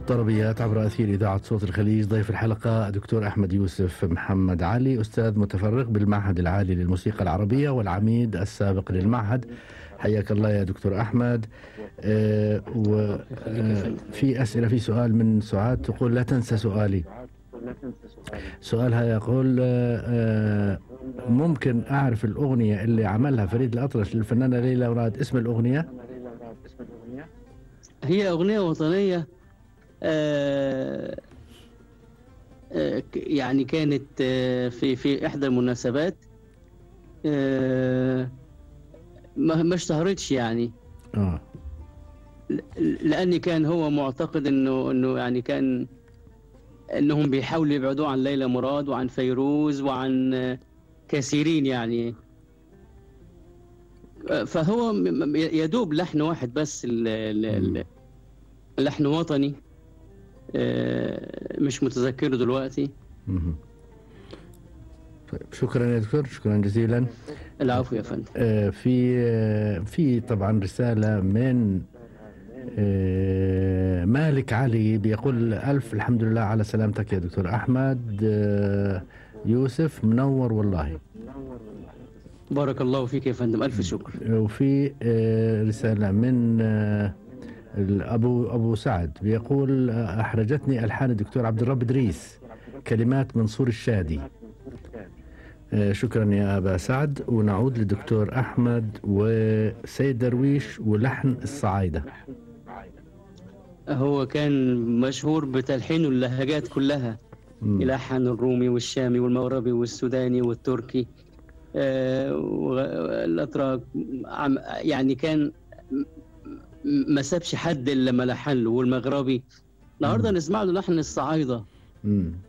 طربيات عبر أثير إذاعة صوت الخليج ضيف الحلقة دكتور أحمد يوسف محمد علي أستاذ متفرغ بالمعهد العالي للموسيقى العربية والعميد السابق للمعهد حياك الله يا دكتور أحمد آه وفي آه أسئلة في سؤال من سعاد تقول لا تنسى سؤالي سؤالها يقول آه ممكن أعرف الأغنية اللي عملها فريد الأطرش للفنانة ليلى مراد اسم الأغنية هي أغنية وطنية آه آه يعني كانت آه في في إحدى المناسبات آه ما ما اشتهرتش يعني آه. لأني كان هو معتقد إنه إنه يعني كان إنهم بيحاولوا يبعدوه عن ليلى مراد وعن فيروز وعن آه كثيرين يعني فهو يدوب لحن واحد بس لحن وطني مش متذكره دلوقتي طيب شكرا يا دكتور شكرا جزيلا العفو يا فندم في في طبعا رساله من مالك علي بيقول الف الحمد لله على سلامتك يا دكتور احمد يوسف منور والله بارك الله فيك يا فندم ألف شكر وفي رسالة من أبو أبو سعد بيقول أحرجتني ألحان الدكتور عبد الرب إدريس كلمات منصور الشادي شكرا يا أبا سعد ونعود للدكتور أحمد وسيد درويش ولحن الصعايدة هو كان مشهور بتلحينه اللهجات كلها يلحن الرومي والشامي والمغربي والسوداني والتركي آه الاتراك يعني كان ما سابش حد الا ما لحن له والمغربي النهارده نسمع له لحن الصعايده